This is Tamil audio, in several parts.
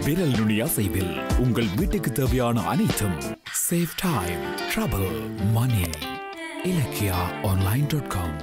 விரல் நுனி அசைவில் உங்கள் வீட்டுக்கு தேவையான அனைத்தும் save time trouble money Ilakkiya online dot com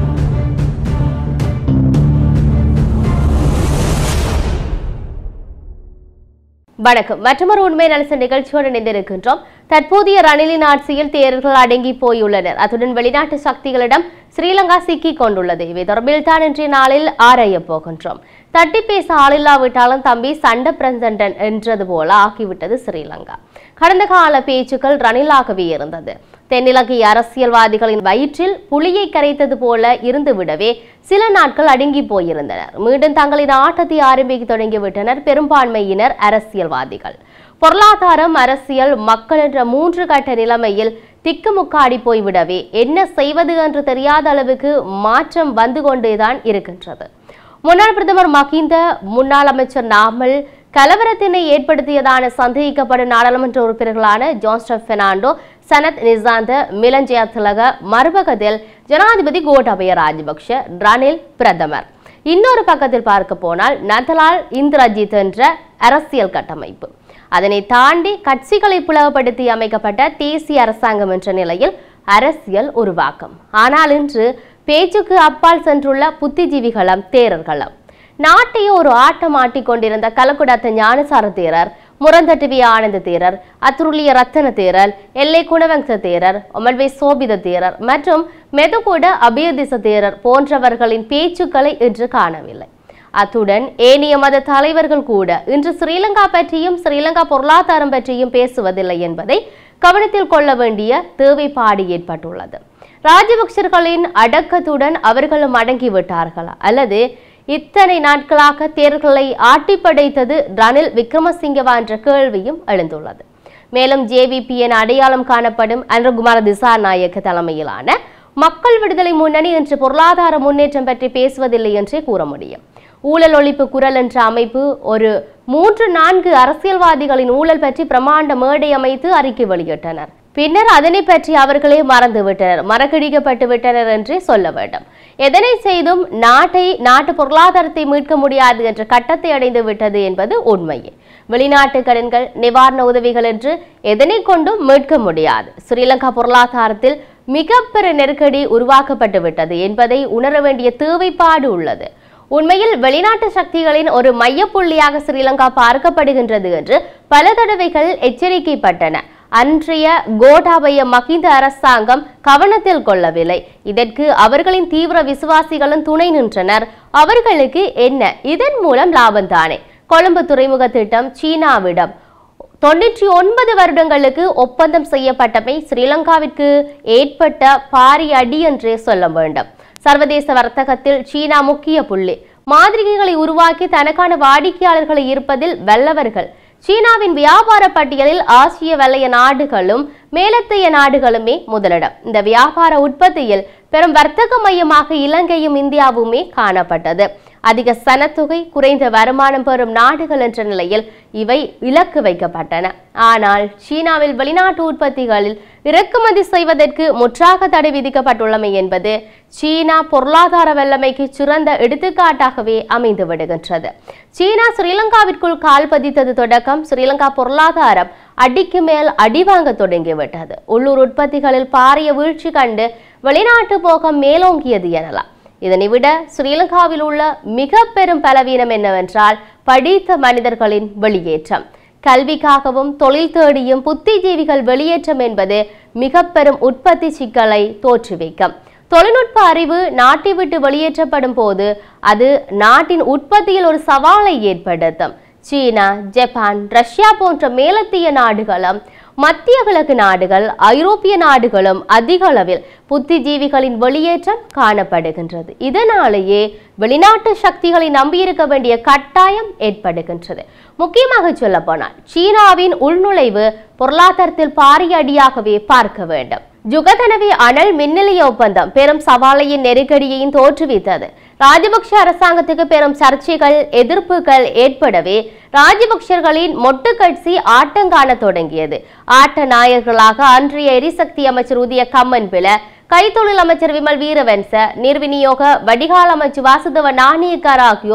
வணக்கம் மற்றொரு உண்மை நலச நிகழ்ச்சியோடு இணைந்திருக்கின்றோம் தற்போதைய ரணிலின் ஆட்சியில் தேர்தல்கள் அடங்கி போயுள்ளனர் அத்துடன் வெளிநாட்டு சக்திகளிடம் ஸ்ரீலங்கா சிக்கிக் கொண்டுள்ளது இவை தொடர்பில் தான் இன்றைய நாளில் ஆராயப் போகின்றோம் தட்டி பேச ஆளில்லாவிட்டாலும் தம்பி சண்ட பிரசண்டன் என்றது போல ஆக்கிவிட்டது ஸ்ரீலங்கா கடந்த கால பேச்சுக்கள் ரணிலாகவே இருந்தது தென்னிலங்கை அரசியல்வாதிகளின் வயிற்றில் புலியை கரைத்தது போல இருந்துவிடவே சில நாட்கள் அடுங்கி போயிருந்தனர் மீண்டும் தங்களின் ஆட்டத்தை ஆரம்பிக்க தொடங்கிவிட்டனர் பெரும்பான்மையினர் அரசியல்வாதிகள் பொருளாதாரம் அரசியல் மக்கள் என்ற மூன்று கட்ட நிலைமையில் திக்குமுக்காடி போய்விடவே என்ன செய்வது என்று தெரியாத அளவுக்கு மாற்றம் வந்து கொண்டேதான் இருக்கின்றது முன்னாள் பிரதமர் மஹிந்த முன்னாள் அமைச்சர் நாமல் கலவரத்தினை ஏற்படுத்தியதான சந்தேகிக்கப்படும் நாடாளுமன்ற உறுப்பினர்களான ஜான்ஸ்டன் பெர்னாண்டோ சனத் நிசாந்த மிலன் ஜெயதிலக மறுபக்கத்தில் ஜனாதிபதி கோட்டாபய ராஜபக்ஷ ரணில் பிரதமர் இன்னொரு பக்கத்தில் பார்க்க போனால் நந்தலால் இந்திரஜித் என்ற அரசியல் கட்டமைப்பு அதனை தாண்டி கட்சிகளை பிளவுபடுத்தி அமைக்கப்பட்ட தேசிய அரசாங்கம் என்ற நிலையில் அரசியல் உருவாக்கம் ஆனால் இன்று பேச்சுக்கு அப்பால் சென்றுள்ள புத்திஜீவிகளம் தேரர்களும் நாட்டையே ஒரு ஆட்டம் ஆட்டிக் கொண்டிருந்த கலக்குடாத்த ஞானசார தேரர் முரந்தட்டுவி ஆனந்த தேரர் அத்துருளிய ரத்தன தேரர் எல்லை குணவங்ச தேரர் ஒமல்வே சோபித தேரர் மற்றும் மெதுகூட அபியதிச தேரர் போன்றவர்களின் பேச்சுக்களை இன்று காணவில்லை அத்துடன் ஏனைய மத தலைவர்கள் கூட இன்று ஸ்ரீலங்கா பற்றியும் ஸ்ரீலங்கா பொருளாதாரம் பற்றியும் பேசுவதில்லை என்பதை கவனத்தில் கொள்ள வேண்டிய தேவைப்பாடு ஏற்பட்டுள்ளது ராஜபக்சர்களின் அடக்கத்துடன் அவர்களும் அடங்கிவிட்டார்களா அல்லது இத்தனை நாட்களாக தேர்தல்களை ஆட்டிப்படைத்தது ரணில் விக்ரமசிங்கவா என்ற கேள்வியும் எழுந்துள்ளது மேலும் ஜேவிபி என அடையாளம் காணப்படும் அன்றகுமார திசாநாயக்க தலைமையிலான மக்கள் விடுதலை முன்னணி என்று பொருளாதார முன்னேற்றம் பற்றி பேசுவதில்லை என்றே கூற முடியும் ஊழல் ஒழிப்பு குரல் என்ற அமைப்பு ஒரு மூன்று நான்கு அரசியல்வாதிகளின் ஊழல் பற்றி பிரமாண்ட மேடை அமைத்து அறிக்கை வெளியிட்டனர் பின்னர் அதனை பற்றி அவர்களே மறந்து விட்டனர் மறக்கடிக்கப்பட்டு விட்டனர் என்றே சொல்ல வேண்டும் எதனை செய்தும் நாட்டை நாட்டு பொருளாதாரத்தை மீட்க முடியாது என்ற கட்டத்தை அடைந்து விட்டது என்பது உண்மையே வெளிநாட்டு கடன்கள் நிவாரண உதவிகள் என்று எதனை கொண்டும் மீட்க முடியாது ஸ்ரீலங்கா பொருளாதாரத்தில் மிகப்பெரிய நெருக்கடி உருவாக்கப்பட்டு விட்டது என்பதை உணர வேண்டிய தேவைப்பாடு உள்ளது உண்மையில் வெளிநாட்டு சக்திகளின் ஒரு மையப்புள்ளியாக ஸ்ரீலங்கா பார்க்கப்படுகின்றது என்று பல தடவைகள் எச்சரிக்கைப்பட்டன அன்றைய கோட்டாபய மகிந்த அரசாங்கம் கவனத்தில் கொள்ளவில்லை இதற்கு அவர்களின் தீவிர விசுவாசிகளும் துணை நின்றனர் அவர்களுக்கு என்ன இதன் மூலம் லாபம் தானே கொழும்பு துறைமுக திட்டம் சீனாவிடம் தொண்ணூற்றி ஒன்பது வருடங்களுக்கு ஒப்பந்தம் செய்யப்பட்டமை ஸ்ரீலங்காவிற்கு ஏற்பட்ட பாரிய அடி என்றே சொல்ல வேண்டும் சர்வதேச வர்த்தகத்தில் சீனா முக்கிய புள்ளி மாதிரிகைகளை உருவாக்கி தனக்கான வாடிக்கையாளர்களை இருப்பதில் வல்லவர்கள் சீனாவின் வியாபார பட்டியலில் ஆசிய வலய நாடுகளும் மேலத்தைய நாடுகளுமே முதலிடம் இந்த வியாபார உற்பத்தியில் பெரும் வர்த்தக மையமாக இலங்கையும் இந்தியாவுமே காணப்பட்டது அதிக சனத்தொகை குறைந்த வருமானம் பெறும் நாடுகள் என்ற நிலையில் இவை இலக்கு வைக்கப்பட்டன ஆனால் சீனாவில் வெளிநாட்டு உற்பத்திகளில் இறக்குமதி செய்வதற்கு முற்றாக தடை விதிக்கப்பட்டுள்ளமை என்பது சீனா பொருளாதார வல்லமைக்கு சிறந்த எடுத்துக்காட்டாகவே அமைந்து விடுகின்றது சீனா ஸ்ரீலங்காவிற்குள் கால் பதித்தது தொடக்கம் ஸ்ரீலங்கா பொருளாதாரம் அடிக்கு மேல் அடி வாங்க தொடங்கிவிட்டது உள்ளூர் உற்பத்திகளில் பாரிய வீழ்ச்சி கண்டு வெளிநாட்டு போகம் மேலோங்கியது எனலாம் இதனை விட ஸ்ரீலங்காவில் உள்ள மிக பெரும் பலவீனம் என்னவென்றால் படித்த மனிதர்களின் வெளியேற்றம் கல்விக்காகவும் தொழில் தேடியும் புத்திஜீவிகள் வெளியேற்றம் என்பது மிக பெரும் உற்பத்தி சிக்கலை தோற்றுவிக்கும் தொழில்நுட்ப அறிவு நாட்டை விட்டு வெளியேற்றப்படும் போது அது நாட்டின் உற்பத்தியில் ஒரு சவாலை ஏற்படுத்தும் சீனா ஜப்பான் ரஷ்யா போன்ற மேலத்திய நாடுகளும் மத்திய கிழக்கு நாடுகள் ஐரோப்பிய நாடுகளும் அதிக அளவில் புத்திஜீவிகளின் வெளியேற்றம் காணப்படுகின்றது இதனாலேயே வெளிநாட்டு சக்திகளை நம்பியிருக்க வேண்டிய கட்டாயம் ஏற்படுகின்றது முக்கியமாக சொல்ல போனால் சீனாவின் உள்நுழைவு பொருளாதாரத்தில் பாரிய அடியாகவே பார்க்க வேண்டும் ஜுகதனவி அனல் மின்னிலைய ஒப்பந்தம் பெரும் சவாலையின் நெருக்கடியையும் தோற்றுவித்தது ராஜபக்ஷ அரசாங்கத்துக்கு பெரும் சர்ச்சைகள் எதிர்ப்புகள் ஏற்படவே ராஜபக்ஷர்களின் மொட்டு கட்சி ஆட்டங்காண தொடங்கியது ஆட்ட நாயகர்களாக அன்றைய எரிசக்தி அமைச்சர் உதய கம்மன் பில கைத்தொழில் அமைச்சர் விமல் வீரவன்ச நிர்விநியோக வடிகால் அமைச்சர் வாசுதவ நாணயக்கார் ஆகியோர்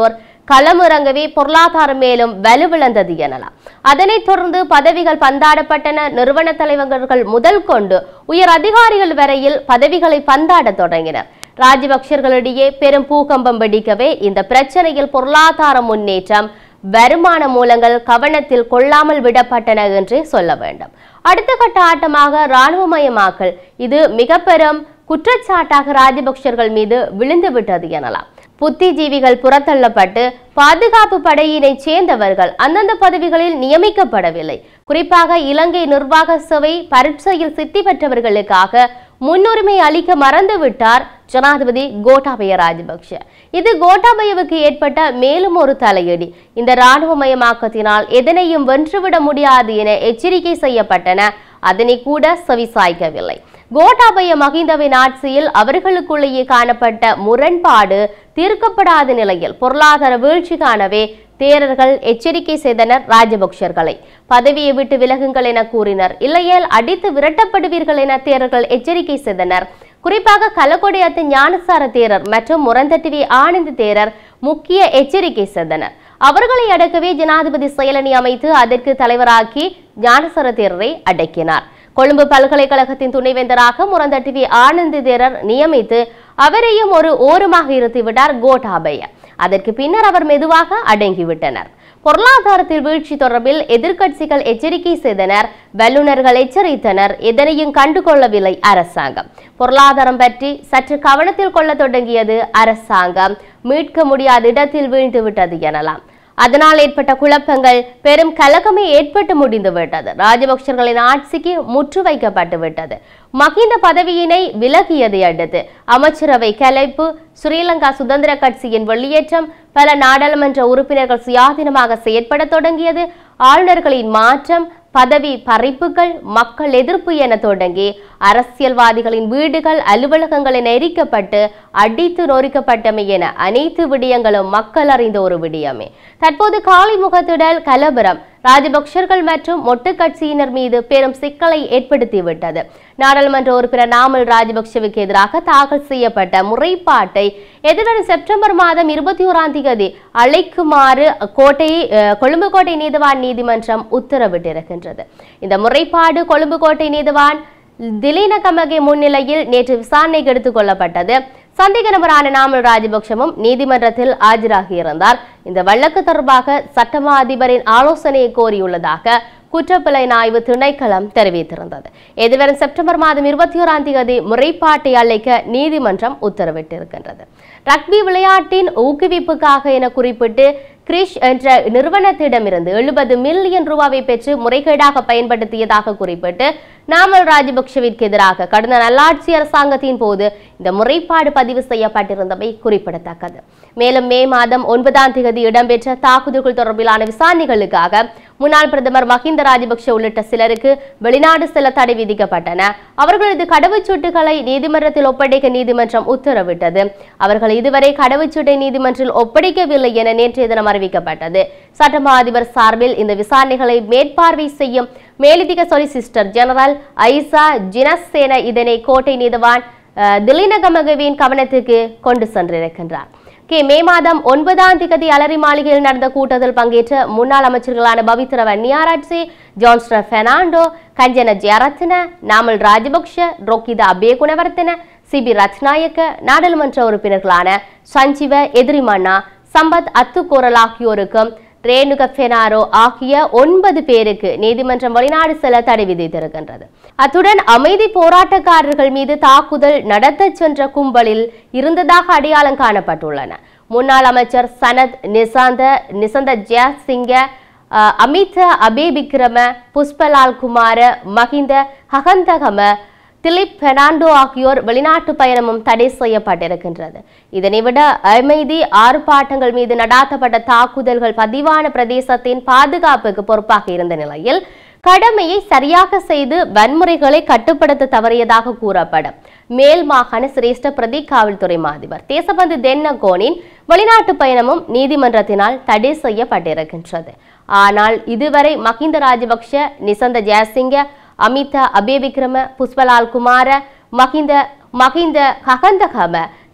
களமிறங்கவே பொருளாதாரம் மேலும் வலுவிழந்தது எனலாம் அதனைத் தொடர்ந்து பதவிகள் பந்தாடப்பட்டன நிறுவன தலைவர்கள் முதல் கொண்டு உயர் அதிகாரிகள் வரையில் பதவிகளை பந்தாடத் தொடங்கினர் ராஜபக்சர்களிடையே பெரும் பூகம்பம் வெடிக்கவே இந்த பிரச்சனையில் பொருளாதார முன்னேற்றம் வருமான மூலங்கள் கவனத்தில் கொள்ளாமல் விடப்பட்டன என்றே சொல்ல வேண்டும் அடுத்த கட்ட ஆட்டமாக இராணுவமயமாக்கல் இது மிக பெரும் குற்றச்சாட்டாக ராஜபக்சர்கள் மீது விழுந்து விட்டது எனலாம் புத்திஜீவிகள் புறத்தள்ளப்பட்டு பாதுகாப்பு படையினை சேர்ந்தவர்கள் அந்தந்த பதவிகளில் நியமிக்கப்படவில்லை குறிப்பாக இலங்கை நிர்வாக சபை பரீட்சையில் சித்தி பெற்றவர்களுக்காக முன்னுரிமை அளிக்க மறந்துவிட்டார் ஜனாதிபதி கோட்டாபய ராஜபக்ஷ இது கோட்டாபயவுக்கு ஏற்பட்ட மேலும் ஒரு தலையடி இந்த இராணுவமயமாக்கத்தினால் எதனையும் வென்றுவிட முடியாது என எச்சரிக்கை செய்யப்பட்டன அதனை கூட செவிசாய்க்கவில்லை கோட்டாபய மகிந்தவின் ஆட்சியில் அவர்களுக்குள்ளேயே காணப்பட்ட முரண்பாடு தீர்க்கப்படாத நிலையில் பொருளாதார வீழ்ச்சி காணவே தேரர்கள் எச்சரிக்கை செய்தனர் ராஜபக்சர்களை பதவியை விட்டு விலகுங்கள் என கூறினர் இல்லையேல் அடித்து விரட்டப்படுவீர்கள் என தேரர்கள் எச்சரிக்கை செய்தனர் குறிப்பாக கலக்கொடையத்து ஞானசார தேரர் மற்றும் முரந்தட்டிவி ஆனந்த் தேரர் முக்கிய எச்சரிக்கை செய்தனர் அவர்களை அடக்கவே ஜனாதிபதி செயலணி அமைத்து அதற்கு தலைவராக்கி ஞானசார தேரரை அடக்கினார் கொழும்பு பல்கலைக்கழகத்தின் துணைவேந்தராக முரந்தட்டிவி ஆனந்த் தேரர் நியமித்து அவரையும் ஒரு ஓரமாக இருத்திவிட்டார் கோட்டாபய அதற்கு பின்னர் அவர் மெதுவாக அடங்கிவிட்டனர் பொருளாதாரத்தில் வீழ்ச்சி தொடர்பில் எதிர்க்கட்சிகள் எச்சரிக்கை செய்தனர் வல்லுநர்கள் எச்சரித்தனர் எதனையும் கண்டுகொள்ளவில்லை அரசாங்கம் பொருளாதாரம் பற்றி சற்று கவனத்தில் கொள்ள தொடங்கியது அரசாங்கம் மீட்க முடியாத இடத்தில் வீழ்ந்து விட்டது எனலாம் அதனால் ஏற்பட்ட குழப்பங்கள் பெரும் கலக்கமே ஏற்பட்டு முடிந்து விட்டது ராஜபக்சர்களின் ஆட்சிக்கு முற்று வைக்கப்பட்டு விட்டது மகிந்த பதவியினை விலகியதை அடுத்து அமைச்சரவை கலைப்பு ஸ்ரீலங்கா சுதந்திர கட்சியின் வெளியேற்றம் பல நாடாளுமன்ற உறுப்பினர்கள் சுயாதீனமாக செயற்பட தொடங்கியது ஆளுநர்களின் மாற்றம் பதவி பறிப்புகள் மக்கள் எதிர்ப்பு என தொடங்கி அரசியல்வாதிகளின் வீடுகள் அலுவலகங்கள் என எரிக்கப்பட்டு அடித்து நொறுக்கப்பட்டமை என அனைத்து விடயங்களும் மக்கள் அறிந்த ஒரு விடயமே தற்போது காலி முகத்திடல் கலவரம் ராஜபக்சர்கள் மற்றும் மொட்டு கட்சியினர் மீது பெரும் சிக்கலை ஏற்படுத்திவிட்டது நாடாளுமன்ற உறுப்பினர் நாமல் ராஜபக்சவுக்கு எதிராக தாக்கல் செய்யப்பட்ட முறைப்பாட்டை எதிர்வரும் செப்டம்பர் மாதம் இருபத்தி ஓராம் தேதி அழைக்குமாறு கோட்டை அஹ், கொழும்பு கோட்டை நீதிவான் நீதிமன்றம் உத்தரவிட்டிருக்கின்றது இந்த முறைப்பாடு கொழும்பு கோட்டை நீதிவான் திலீன கமகே முன்னிலையில் நேற்று விசாரணைக்கு எடுத்துக் கொள்ளப்பட்டது சந்தேக நபரான நாமல் ராஜபக்ஷவும் நீதிமன்றத்தில் ஆஜராகியிருந்தார் இந்த வழக்கு தொடர்பாக சட்டமா அதிபரின் ஆலோசனையை கோரியுள்ளதாக குற்றப்புலனாய்வு திணைக்களம் தெரிவித்திருந்தது எதிர்வரும் செப்டம்பர் மாதம் இருபத்தி ஓராம் தேதி முறைப்பாட்டை அழைக்க நீதிமன்றம் உத்தரவிட்டிருக்கின்றது ரக்பி விளையாட்டின் ஊக்குவிப்புக்காக என குறிப்பிட்டு கிரிஷ் என்ற நிறுவனத்திடமிருந்து எழுபது மில்லியன் ரூபாவை பெற்று முறைகேடாக பயன்படுத்தியதாக குறிப்பிட்டு நாமல் ராஜபக்ஷவிற்கு எதிராக கடந்த நல்லாட்சி அரசாங்கத்தின் போது இந்த முறைப்பாடு பதிவு செய்யப்பட்டிருந்தமை குறிப்பிடத்தக்கது மேலும் மே மாதம் ஒன்பதாம் தேதி இடம்பெற்ற தாக்குதல்கள் தொடர்பிலான விசாரணைகளுக்காக முன்னாள் பிரதமர் மஹிந்த ராஜபக்ஷ உள்ளிட்ட சிலருக்கு வெளிநாடு செல்ல தடை விதிக்கப்பட்டன அவர்களது கடவுச்சீட்டுகளை நீதிமன்றத்தில் ஒப்படைக்க நீதிமன்றம் உத்தரவிட்டது அவர்கள் இதுவரை கடவுச்சீட்டை நீதிமன்றில் ஒப்படைக்கவில்லை என நேற்றைய தினம் அறிவிக்கப்பட்டது சட்டமா அதிபர் சார்பில் இந்த விசாரணைகளை மேற்பார்வை செய்யும் மேலதிக சொலிசிஸ்டர் ஜெனரல் ஐசா ஜினசேன இதனை கோட்டை நீதிவான் அஹ், திலினகமகவின் கவனத்துக்கு கொண்டு சென்றிருக்கின்றார் கே மே மாதம் ஒன்பதாம் திகதி அலரி மாளிகையில் நடந்த கூட்டத்தில் பங்கேற்ற முன்னாள் அமைச்சர்களான பவித்ர வன்னியாராட்சி ஜான்ஸ்டர் பெர்னாண்டோ கஞ்சன ஜெயரத்ன நாமல் ராஜபக்ஷ ரோக்கித அபே குணவர்த்தன சிபி ரத்நாயக்க நாடாளுமன்ற உறுப்பினர்களான சஞ்சீவ எதிரிமண்ணா சம்பத் அத்துக்கோரல் ஆகியோருக்கும் ரேணுக பெனாரோ ஆகிய ஒன்பது பேருக்கு நீதிமன்றம் வெளிநாடு செல்ல தடை விதித்திருக்கின்றது அத்துடன் அமைதி போராட்டக்காரர்கள் மீது தாக்குதல் நடத்தச் சென்ற கும்பலில் இருந்ததாக அடையாளம் காணப்பட்டுள்ளன முன்னாள் அமைச்சர் சனத் நிசாந்த நிசந்த ஜெயசிங்க அஹ், அமித அபேபிக்ரம புஷ்பலால் குமார மஹிந்த ஹகந்தகம திலீப் பெர்னாண்டோ ஆகியோர் வெளிநாட்டு பயணமும் தடை செய்யப்பட்டிருக்கின்றது இதனை விட அமைதி ஆர்ப்பாட்டங்கள் மீது நடாத்தப்பட்ட தாக்குதல்கள் பதிவான பிரதேசத்தின் பாதுகாப்புக்கு பொறுப்பாக இருந்த நிலையில் கடமையை சரியாக செய்து வன்முறைகளை கட்டுப்படுத்த தவறியதாக கூறப்படும் மேல் மாகாண சிரேஷ்ட பிரதி காவல்துறை மாதிபர் தேசபந்து தென்னகோனின் வெளிநாட்டு பயணமும் நீதிமன்றத்தினால் தடை செய்யப்பட்டிருக்கின்றது ஆனால் இதுவரை மஹிந்த ராஜபக்ஷ நிசந்த ஜெயசிங்க அமித அபேவிக்ரம புஷ்பலால் குமார மஹிந்த மஹிந்த ககந்தகம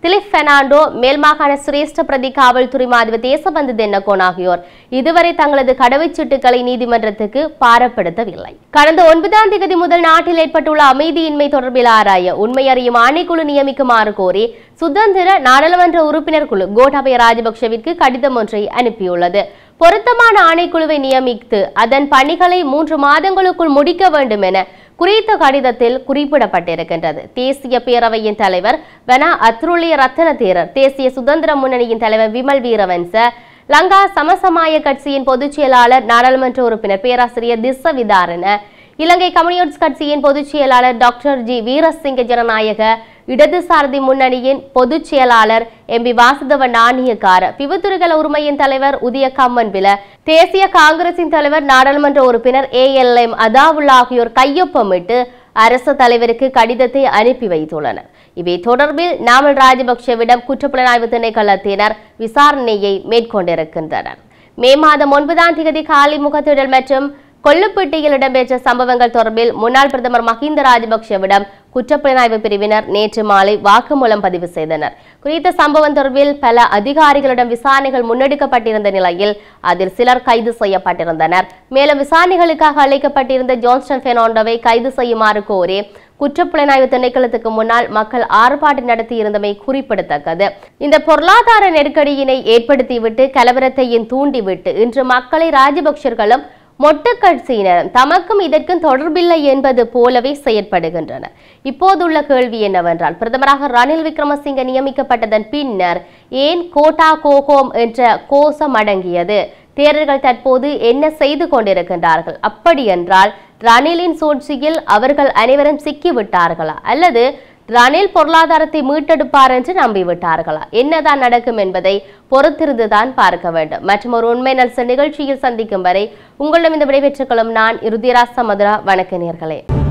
திலிப் பெர்னாண்டோ மேல்மாகாண சிரேஷ்ட பிரதி காவல்துறை மாதிப தேசபந்து தென்னகோன் ஆகியோர் இதுவரை தங்களது கடவுச்சீட்டுகளை நீதிமன்றத்துக்கு பாரப்படுத்தவில்லை கடந்த ஒன்பதாம் தேதி முதல் நாட்டில் ஏற்பட்டுள்ள அமைதியின்மை தொடர்பில் ஆராய உண்மை அறியும் ஆணைக்குழு நியமிக்குமாறு கோரி சுதந்திர நாடாளுமன்ற உறுப்பினர் குழு கோட்டாபய ராஜபக்ஷவிற்கு கடிதம் ஒன்றை அனுப்பியுள்ளது பொருத்தமான ஆணைக்குழுவை நியமித்து அதன் பணிகளை மூன்று மாதங்களுக்குள் முடிக்க வேண்டும் என குறித்த கடிதத்தில் குறிப்பிடப்பட்டிருக்கின்றது தேசிய பேரவையின் தலைவர் வன அத்ருளிய ரத்தன தேரர் தேசிய சுதந்திர முன்னணியின் தலைவர் விமல் வீரவன்ச லங்கா சமசமாய கட்சியின் பொதுச் செயலாளர் நாடாளுமன்ற உறுப்பினர் பேராசிரியர் திஸ்ஸ விதாரண இலங்கை கம்யூனிஸ்ட் கட்சியின் பொதுச் செயலாளர் டாக்டர் ஜி வீரசிங்க ஜனநாயக இடதுசாரதி முன்னணியின் பொதுச் செயலாளர் எம் பி வாசுதவ நாணயக்கார பிவத்துருகல உரிமையின் தலைவர் உதய கம்மன்பில தேசிய காங்கிரசின் தலைவர் நாடாளுமன்ற உறுப்பினர் ஏ எல் எம் அதாவுல்லா ஆகியோர் கையொப்பமிட்டு அரசு தலைவருக்கு கடிதத்தை அனுப்பி வைத்துள்ளனர் இவை தொடர்பில் நாமல் ராஜபக்ஷவிடம் குற்றப்புலனாய்வு திணைக்களத்தினர் விசாரணையை மேற்கொண்டிருக்கின்றனர் மே மாதம் ஒன்பதாம் தேதி காலி முகத்திடல் மற்றும் கொல்லுப்பட்டியில் இடம்பெற்ற சம்பவங்கள் தொடர்பில் முன்னாள் பிரதமர் மஹிந்த ராஜபக்ஷவிடம் குற்றப்புலனாய்வு பிரிவினர் நேற்று மாலை வாக்குமூலம் பதிவு செய்தனர் குறித்த சம்பவம் தொடர்பில் பல அதிகாரிகளிடம் விசாரணைகள் முன்னெடுக்கப்பட்டிருந்த நிலையில் அதில் சிலர் கைது செய்யப்பட்டிருந்தனர் மேலும் விசாரணைகளுக்காக அழைக்கப்பட்டிருந்த ஜான்ஸ்டன் பெர்னாண்டோவை கைது செய்யுமாறு கோரி குற்றப்புலனாய்வு திணைக்களத்துக்கு முன்னால் மக்கள் ஆர்ப்பாட்டம் நடத்தியிருந்தமை குறிப்பிடத்தக்கது இந்த பொருளாதார நெருக்கடியினை ஏற்படுத்திவிட்டு கலவரத்தையும் தூண்டிவிட்டு இன்று மக்களை ராஜபக்சர்களும் மொட்டு கட்சியினரும் தமக்கும் இதற்கும் தொடர்பில்லை என்பது போலவே செயற்படுகின்றனர் இப்போதுள்ள கேள்வி என்னவென்றால் பிரதமராக ரணில் விக்ரமசிங்க நியமிக்கப்பட்டதன் பின்னர் ஏன் கோட்டா கோகோம் என்ற கோஷம் அடங்கியது தேரர்கள் தற்போது என்ன செய்து கொண்டிருக்கின்றார்கள் அப்படி என்றால் ரணிலின் சூழ்ச்சியில் அவர்கள் அனைவரும் சிக்கிவிட்டார்களா அல்லது ரணில் பொருளாதாரத்தை மீட்டெடுப்பார் என்று நம்பிவிட்டார்களா என்னதான் நடக்கும் என்பதை பொறுத்திருந்துதான் பார்க்க வேண்டும் மற்றும் ஒரு உண்மை நல்ச நிகழ்ச்சியில் சந்திக்கும் வரை உங்களிடம் இந்த விடைபெற்றுக் கொள்ளும் நான் இறுதிராச மதுரா வணக்க நேர்களே